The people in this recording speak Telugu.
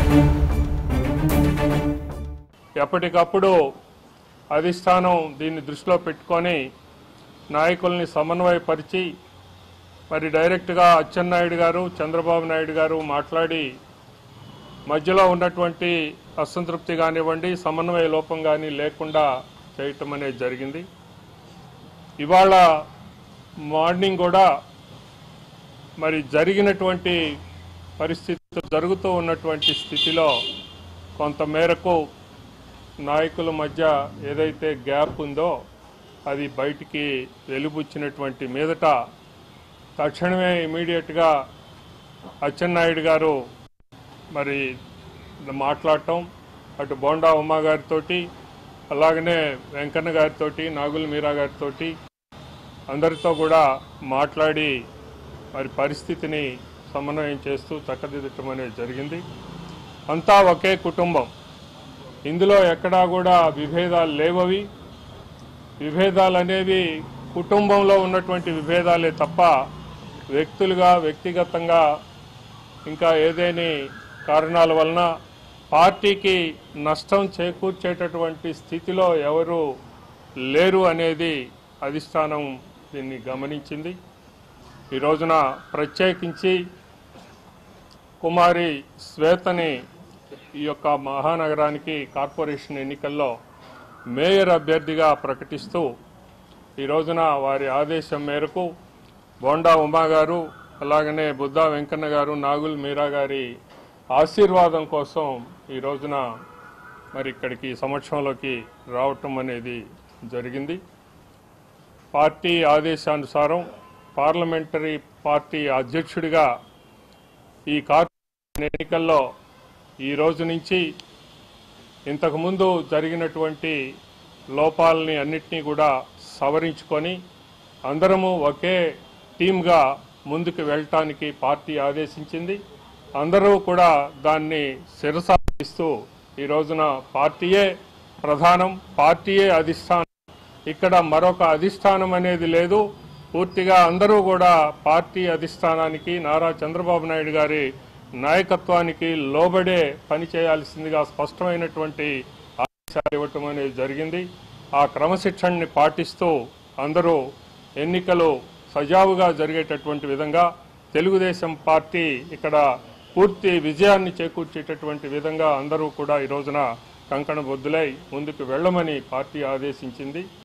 ఎప్పటికప్పుడు అధిష్టానం దీన్ని దృష్టిలో పెట్టుకొని నాయకుల్ని సమన్వయపరిచి మరి డైరెక్ట్గా అచ్చెన్నాయుడు గారు చంద్రబాబు నాయుడు గారు మాట్లాడి మధ్యలో ఉన్నటువంటి అసంతృప్తి కానివ్వండి సమన్వయ లోపం కానీ లేకుండా చేయటం అనేది జరిగింది ఇవాళ మార్నింగ్ కూడా మరి జరిగినటువంటి పరిస్థితి జరుగుతూ ఉన్నటువంటి స్థితిలో కొంత మేరకు నాయకుల మధ్య ఏదైతే గ్యాప్ ఉందో అది బయటికి వెలుబుచ్చినటువంటి మీదట తక్షణమే ఇమీడియట్గా అచ్చెన్నాయుడు గారు మరి మాట్లాడటం అటు బోండా ఉమా గారితో అలాగనే వెంకన్న గారితో నాగుల మీరా గారితో అందరితో కూడా మాట్లాడి మరి పరిస్థితిని సమన్వయం చేస్తూ చక్కదిద్దటం అనేది జరిగింది అంతా ఒకే కుటుంబం ఇందులో ఎక్కడా కూడా విభేదాలు లేవవి విభేదాలు అనేవి కుటుంబంలో ఉన్నటువంటి విభేదాలే తప్ప వ్యక్తులుగా వ్యక్తిగతంగా ఇంకా ఏదేని కారణాల వలన పార్టీకి నష్టం చేకూర్చేటటువంటి స్థితిలో ఎవరు లేరు అనేది అధిష్టానం దీన్ని గమనించింది ఈ రోజున ప్రత్యేకించి కుమారి శ్వేతని ఈ యొక్క మహానగరానికి కార్పొరేషన్ ఎన్నికల్లో మేయర్ అభ్యర్థిగా ప్రకటిస్తూ ఈ రోజున వారి ఆదేశం మేరకు బోండా ఉమా గారు అలాగనే బుద్ధా వెంకన్న గారు నాగుల్ మీరా గారి ఆశీర్వాదం కోసం ఈ రోజున మరి ఇక్కడికి సమక్షంలోకి రావటం అనేది జరిగింది పార్టీ ఆదేశానుసారం పార్లమెంటరీ పార్టీ అధ్యక్షుడిగా ఈ కార్పొరేషన్ ఎన్నికల్లో ఈ రోజు నుంచి ఇంతకుముందు జరిగినటువంటి లోపాలని అన్నిటినీ కూడా సవరించుకొని అందరము ఒకే టీమ్గా ముందుకు వెళ్ళటానికి పార్టీ ఆదేశించింది అందరూ కూడా దాన్ని శిరసాయిస్తూ ఈ రోజున పార్టీయే ప్రధానం పార్టీయే అధిష్టానం ఇక్కడ మరొక అధిష్టానం అనేది లేదు పూర్తిగా అందరూ కూడా పార్టీ అధిష్టానానికి నారా చంద్రబాబు నాయుడు గారి నాయకత్వానికి లోబడే పని చేయాల్సిందిగా స్పష్టమైనటువంటి ఆదేశాలు ఇవ్వటం అనేది జరిగింది ఆ క్రమశిక్షణని పాటిస్తూ అందరూ ఎన్నికలు సజావుగా జరిగేటటువంటి విధంగా తెలుగుదేశం పార్టీ ఇక్కడ పూర్తి విజయాన్ని చేకూర్చేటటువంటి విధంగా అందరూ కూడా ఈ రోజున కంకణ బొద్దులై ముందుకు వెళ్ళమని పార్టీ ఆదేశించింది